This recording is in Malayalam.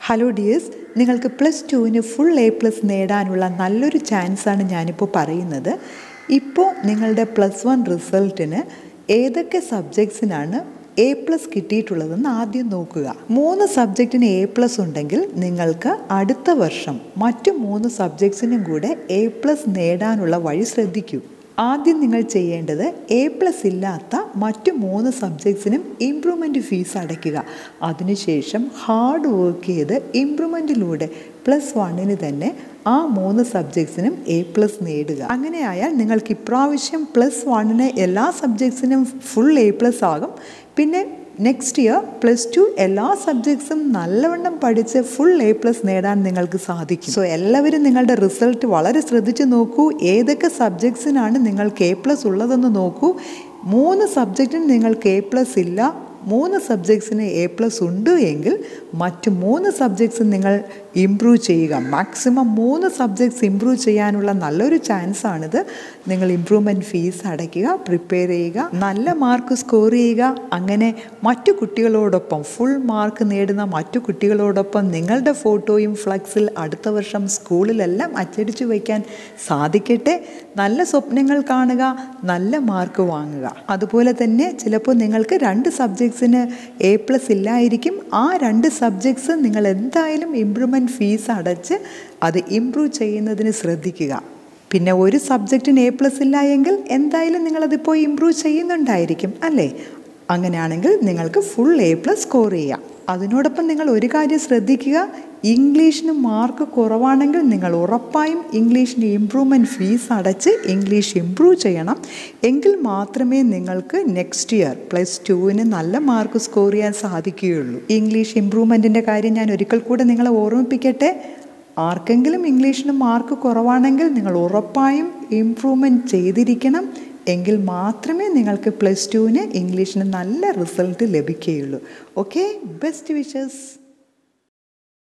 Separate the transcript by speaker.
Speaker 1: ഹലോ ഡിയേഴ്സ് നിങ്ങൾക്ക് പ്ലസ് ടുവിന് ഫുൾ എ പ്ലസ് നേടാനുള്ള നല്ലൊരു ചാൻസാണ് ഞാനിപ്പോൾ പറയുന്നത് ഇപ്പോൾ നിങ്ങളുടെ പ്ലസ് വൺ റിസൾട്ടിന് ഏതൊക്കെ സബ്ജക്ട്സിനാണ് എ പ്ലസ് കിട്ടിയിട്ടുള്ളതെന്ന് ആദ്യം നോക്കുക മൂന്ന് സബ്ജക്റ്റിന് എ പ്ലസ് ഉണ്ടെങ്കിൽ നിങ്ങൾക്ക് അടുത്ത വർഷം മറ്റു മൂന്ന് സബ്ജക്ട്സിനും കൂടെ എ പ്ലസ് നേടാനുള്ള വഴി ശ്രദ്ധിക്കൂ ആദ്യം നിങ്ങൾ ചെയ്യേണ്ടത് എ പ്ലസ് ഇല്ലാത്ത മറ്റു മൂന്ന് സബ്ജക്ട്സിനും ഇമ്പ്രൂവ്മെൻറ്റ് ഫീസ് അടയ്ക്കുക അതിനുശേഷം ഹാർഡ് വർക്ക് ചെയ്ത് ഇമ്പ്രൂവ്മെൻറ്റിലൂടെ പ്ലസ് വണ്ണിന് തന്നെ ആ മൂന്ന് സബ്ജക്ട്സിനും എ പ്ലസ് നേടുക അങ്ങനെയായാൽ നിങ്ങൾക്ക് ഇപ്രാവശ്യം പ്ലസ് വണ്ണിന് എല്ലാ സബ്ജക്ട്സിനും ഫുൾ എ പ്ലസ് ആകും പിന്നെ നെക്സ്റ്റ് ഇയർ പ്ലസ് ടു എല്ലാ സബ്ജക്ട്സും നല്ലവണ്ണം പഠിച്ച് ഫുൾ എ പ്ലസ് നേടാൻ നിങ്ങൾക്ക് സാധിക്കും സോ എല്ലാവരും നിങ്ങളുടെ റിസൾട്ട് വളരെ ശ്രദ്ധിച്ച് നോക്കൂ ഏതൊക്കെ സബ്ജക്ട്സിനാണ് നിങ്ങൾക്ക് എ പ്ലസ് ഉള്ളതെന്ന് നോക്കൂ മൂന്ന് സബ്ജക്റ്റിന് നിങ്ങൾക്ക് എ പ്ലസ് ഇല്ല മൂന്ന് സബ്ജക്ട്സിന് എ പ്ലസ് ഉണ്ട് എങ്കിൽ മറ്റ് മൂന്ന് സബ്ജക്ട്സ് നിങ്ങൾ ഇമ്പ്രൂവ് ചെയ്യുക മാക്സിമം മൂന്ന് സബ്ജക്ട്സ് ഇമ്പ്രൂവ് ചെയ്യാനുള്ള നല്ലൊരു ചാൻസാണിത് നിങ്ങൾ ഇമ്പ്രൂവ്മെൻറ്റ് ഫീസ് അടയ്ക്കുക പ്രിപ്പയർ ചെയ്യുക നല്ല മാർക്ക് സ്കോർ ചെയ്യുക അങ്ങനെ മറ്റു കുട്ടികളോടൊപ്പം ഫുൾ മാർക്ക് നേടുന്ന മറ്റു കുട്ടികളോടൊപ്പം നിങ്ങളുടെ ഫോട്ടോയും ഫ്ലക്സിൽ അടുത്ത വർഷം സ്കൂളിലെല്ലാം അച്ചടിച്ചു വയ്ക്കാൻ സാധിക്കട്ടെ നല്ല സ്വപ്നങ്ങൾ കാണുക നല്ല മാർക്ക് വാങ്ങുക അതുപോലെ തന്നെ ചിലപ്പോൾ നിങ്ങൾക്ക് രണ്ട് സബ്ജക്ട്സിന് എ പ്ലസ് ഇല്ലായിരിക്കും ആ രണ്ട് സബ്ജക്ട്സ് നിങ്ങൾ എന്തായാലും ഇമ്പ്രൂവ്മെൻറ്റ് ഫീസ് അടച്ച് അത് ഇമ്പ്രൂവ് ചെയ്യുന്നതിന് ശ്രദ്ധിക്കുക പിന്നെ ഒരു സബ്ജക്റ്റിന് എ പ്ലസ് ഇല്ല എങ്കിൽ എന്തായാലും നിങ്ങളതിപ്പോൾ ഇമ്പ്രൂവ് ചെയ്യുന്നുണ്ടായിരിക്കും അല്ലേ അങ്ങനെയാണെങ്കിൽ നിങ്ങൾക്ക് ഫുൾ എ പ്ലസ് സ്കോർ ചെയ്യാം അതിനോടൊപ്പം നിങ്ങൾ ഒരു കാര്യം ശ്രദ്ധിക്കുക ഇംഗ്ലീഷിന് മാർക്ക് കുറവാണെങ്കിൽ നിങ്ങൾ ഉറപ്പായും ഇംഗ്ലീഷിന് ഇമ്പ്രൂവ്മെൻറ്റ് ഫീസ് അടച്ച് ഇംഗ്ലീഷ് ഇമ്പ്രൂവ് ചെയ്യണം എങ്കിൽ മാത്രമേ നിങ്ങൾക്ക് നെക്സ്റ്റ് ഇയർ പ്ലസ് ടുവിന് നല്ല മാർക്ക് സ്കോർ ചെയ്യാൻ സാധിക്കുകയുള്ളൂ ഇംഗ്ലീഷ് ഇമ്പ്രൂവ്മെൻറ്റിൻ്റെ കാര്യം ഞാൻ ഒരിക്കൽ കൂടെ നിങ്ങളെ ഓർമ്മിപ്പിക്കട്ടെ ആർക്കെങ്കിലും ഇംഗ്ലീഷിന് മാർക്ക് കുറവാണെങ്കിൽ നിങ്ങൾ ഉറപ്പായും ഇമ്പ്രൂവ്മെൻറ്റ് ചെയ്തിരിക്കണം എങ്കിൽ മാത്രമേ നിങ്ങൾക്ക് പ്ലസ് ടുവിന് ഇംഗ്ലീഷിന് നല്ല റിസൾട്ട് ലഭിക്കുകയുള്ളൂ ഓക്കെ ബെസ്റ്റ് വിഷസ്